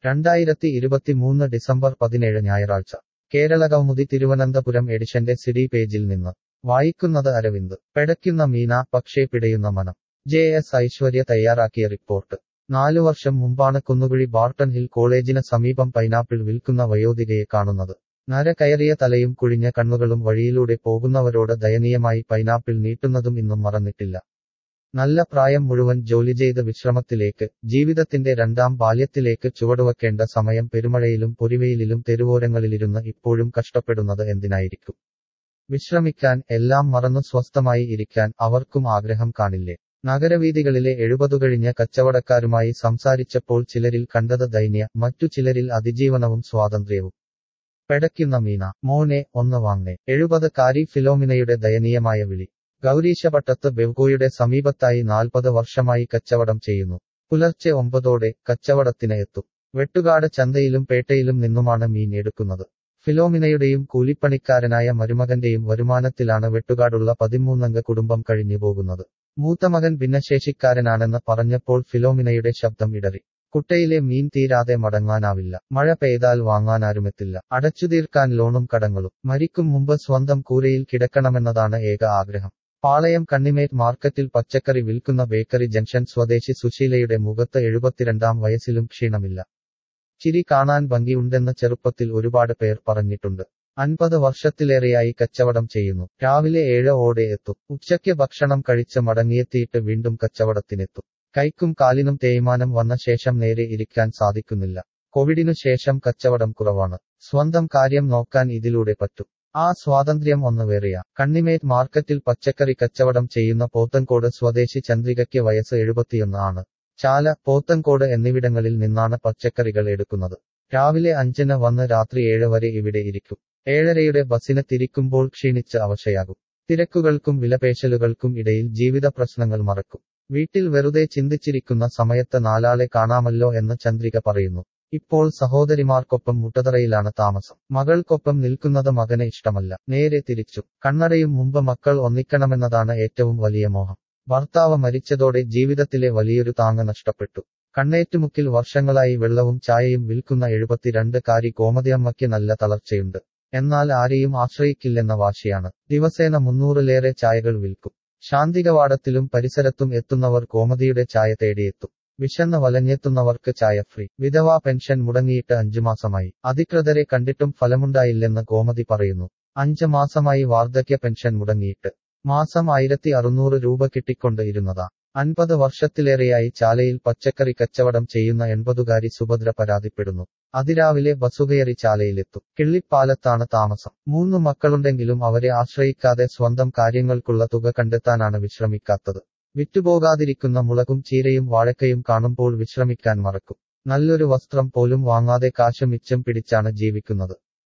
രണ്ടായിരത്തി ഇരുപത്തിമൂന്ന് ഡിസംബർ പതിനേഴ് ഞായറാഴ്ച കേരളകൗമുദി തിരുവനന്തപുരം എഡിഷന്റെ സിഡി പേജിൽ നിന്ന് വായിക്കുന്നത് അരവിന്ദ് പെടയ്ക്കുന്ന മീന പക്ഷേ പിടയുന്ന മനം ജെ എസ് ഐശ്വര്യ തയ്യാറാക്കിയ റിപ്പോർട്ട് നാലു വർഷം മുമ്പാണ് കുന്നുകുഴി ബാർട്ടൺ ഹിൽ കോളേജിന് സമീപം പൈനാപ്പിൾ വിൽക്കുന്ന വയോധികയെ കാണുന്നത് നര കയറിയ തലയും കുഴിഞ്ഞ കണ്ണുകളും വഴിയിലൂടെ പോകുന്നവരോട് ദയനീയമായി പൈനാപ്പിൾ നീട്ടുന്നതും ഇന്നും മറന്നിട്ടില്ല നല്ല പ്രായം മുഴുവൻ ജോലി ചെയ്ത് വിശ്രമത്തിലേക്ക് ജീവിതത്തിന്റെ രണ്ടാം ബാല്യത്തിലേക്ക് ചുവടുവെക്കേണ്ട സമയം പെരുമഴയിലും പൊരിവെയിലും തെരുവോരങ്ങളിലിരുന്ന് ഇപ്പോഴും കഷ്ടപ്പെടുന്നത് എന്തിനായിരിക്കും വിശ്രമിക്കാൻ എല്ലാം മറന്നു സ്വസ്ഥമായി ഇരിക്കാൻ അവർക്കും ആഗ്രഹം കാണില്ലേ നഗരവീഥികളിലെ എഴുപതു കഴിഞ്ഞ കച്ചവടക്കാരുമായി സംസാരിച്ചപ്പോൾ ചിലരിൽ കണ്ടത് ദൈന്യ മറ്റു ചിലരിൽ അതിജീവനവും സ്വാതന്ത്ര്യവും പെടയ്ക്കുന്ന മീന മോനെ ഒന്ന് വാങ്ങേ എഴുപത് കാരി ഫിലോമിനയുടെ ദയനീയമായ വിളി ഗൗരീശപട്ടത്ത് ബെവ്കോയുടെ സമീപത്തായി നാൽപ്പത് വർഷമായി കച്ചവടം ചെയ്യുന്നു പുലർച്ചെ ഒമ്പതോടെ കച്ചവടത്തിന് എത്തും വെട്ടുകാട് ചന്തയിലും പേട്ടയിലും നിന്നുമാണ് മീൻ എടുക്കുന്നത് ഫിലോമിനയുടെയും കൂലിപ്പണിക്കാരനായ മരുമകന്റെയും വരുമാനത്തിലാണ് വെട്ടുകാടുള്ള പതിമൂന്നംഗ കുടുംബം കഴിഞ്ഞു പോകുന്നത് മൂത്തമകൻ ഭിന്നശേഷിക്കാരനാണെന്ന് പറഞ്ഞപ്പോൾ ഫിലോമിനയുടെ ശബ്ദം ഇടറി കുട്ടയിലെ മീൻ തീരാതെ മടങ്ങാനാവില്ല മഴ പെയ്താൽ വാങ്ങാനാരുമെത്തില്ല അടച്ചുതീർക്കാൻ ലോണും കടങ്ങളും മരിക്കും മുമ്പ് സ്വന്തം കൂരയിൽ കിടക്കണമെന്നതാണ് ഏക ആഗ്രഹം പാളയം കണ്ണിമേറ്റ് മാർക്കറ്റിൽ പച്ചക്കറി വിൽക്കുന്ന ബേക്കറി ജംഗ്ഷൻ സ്വദേശി സുശീലയുടെ മുഖത്ത് എഴുപത്തിരണ്ടാം വയസ്സിലും ക്ഷീണമില്ല ചിരി കാണാൻ ഭംഗിയുണ്ടെന്ന് ചെറുപ്പത്തിൽ ഒരുപാട് പേർ പറഞ്ഞിട്ടുണ്ട് അൻപത് വർഷത്തിലേറെയായി കച്ചവടം ചെയ്യുന്നു രാവിലെ ഏഴ് ഓടെ എത്തും ഉച്ചയ്ക്ക് ഭക്ഷണം കഴിച്ച് മടങ്ങിയെത്തിയിട്ട് വീണ്ടും കച്ചവടത്തിനെത്തും കൈക്കും കാലിനും തേയ്മാനം വന്ന ശേഷം നേരെ ഇരിക്കാൻ സാധിക്കുന്നില്ല കോവിഡിനു ശേഷം കച്ചവടം കുറവാണ് സ്വന്തം കാര്യം നോക്കാൻ ഇതിലൂടെ പറ്റും ആ സ്വാതന്ത്ര്യം ഒന്ന് വേറെയാ കണ്ണിമേറ്റ് മാർക്കറ്റിൽ പച്ചക്കറി കച്ചവടം ചെയ്യുന്ന പോത്തൻകോട് സ്വദേശി ചന്ദ്രികയ്ക്ക് വയസ്സ് എഴുപത്തിയൊന്ന് ആണ് ചാല പോത്തൻകോട് എന്നിവിടങ്ങളിൽ നിന്നാണ് പച്ചക്കറികൾ എടുക്കുന്നത് രാവിലെ അഞ്ചിന് വന്ന് രാത്രി ഏഴ് വരെ ഇവിടെ ഇരിക്കും ഏഴരയുടെ ബസിന് തിരിക്കുമ്പോൾ ക്ഷീണിച്ച് അവശയാകും തിരക്കുകൾക്കും വിലപേശലുകൾക്കും ഇടയിൽ ജീവിത പ്രശ്നങ്ങൾ മറക്കും വീട്ടിൽ വെറുതെ ചിന്തിച്ചിരിക്കുന്ന സമയത്ത് നാലാളെ കാണാമല്ലോ എന്ന് ചന്ദ്രിക പറയുന്നു ഇപ്പോൾ സഹോദരിമാർക്കൊപ്പം മുട്ടതറയിലാണ് താമസം മകൾക്കൊപ്പം നിൽക്കുന്നത് മകന് ഇഷ്ടമല്ല നേരെ തിരിച്ചു കണ്ണടയും മുമ്പ് മക്കൾ ഒന്നിക്കണമെന്നതാണ് ഏറ്റവും വലിയ മോഹം ഭർത്താവ് മരിച്ചതോടെ ജീവിതത്തിലെ വലിയൊരു താങ്ങ് നഷ്ടപ്പെട്ടു കണ്ണേറ്റുമുക്കിൽ വർഷങ്ങളായി വെള്ളവും ചായയും വിൽക്കുന്ന എഴുപത്തിരണ്ട് കാരി കോമതിയമ്മയ്ക്ക് നല്ല തളർച്ചയുണ്ട് എന്നാൽ ആരെയും ആശ്രയിക്കില്ലെന്ന വാശിയാണ് ദിവസേന മുന്നൂറിലേറെ ചായകൾ വിൽക്കും ശാന്തികവാടത്തിലും പരിസരത്തും എത്തുന്നവർ കോമതിയുടെ ചായ തേടിയെത്തും വിശന്ന് വലഞ്ഞെത്തുന്നവർക്ക് ചായ ഫ്രീ വിധവാ പെൻഷൻ മുടങ്ങിയിട്ട് അഞ്ചു മാസമായി അധികൃതരെ കണ്ടിട്ടും ഫലമുണ്ടായില്ലെന്ന് കോമതി പറയുന്നു അഞ്ച് മാസമായി വാർദ്ധക്യ പെൻഷൻ മുടങ്ങിയിട്ട് മാസം ആയിരത്തി അറുന്നൂറ് രൂപ കിട്ടിക്കൊണ്ട് ഇരുന്നതാ അൻപത് വർഷത്തിലേറെയായി ചാലയിൽ പച്ചക്കറി കച്ചവടം ചെയ്യുന്ന എൺപതുകാരി സുഭദ്ര പരാതിപ്പെടുന്നു അതിരാവിലെ ബസുകയറി ചാലയിലെത്തും കിള്ളിപ്പാലത്താണ് താമസം മൂന്നു മക്കളുണ്ടെങ്കിലും അവരെ ആശ്രയിക്കാതെ സ്വന്തം കാര്യങ്ങൾക്കുള്ള തുക കണ്ടെത്താനാണ് വിശ്രമിക്കാത്തത് വിറ്റുപോകാതിരിക്കുന്ന മുളകും ചീരയും വാഴക്കയും കാണുമ്പോൾ വിശ്രമിക്കാൻ മറക്കും നല്ലൊരു വസ്ത്രം പോലും വാങ്ങാതെ കാശ് മിച്ചം പിടിച്ചാണ് ജീവിക്കുന്നത്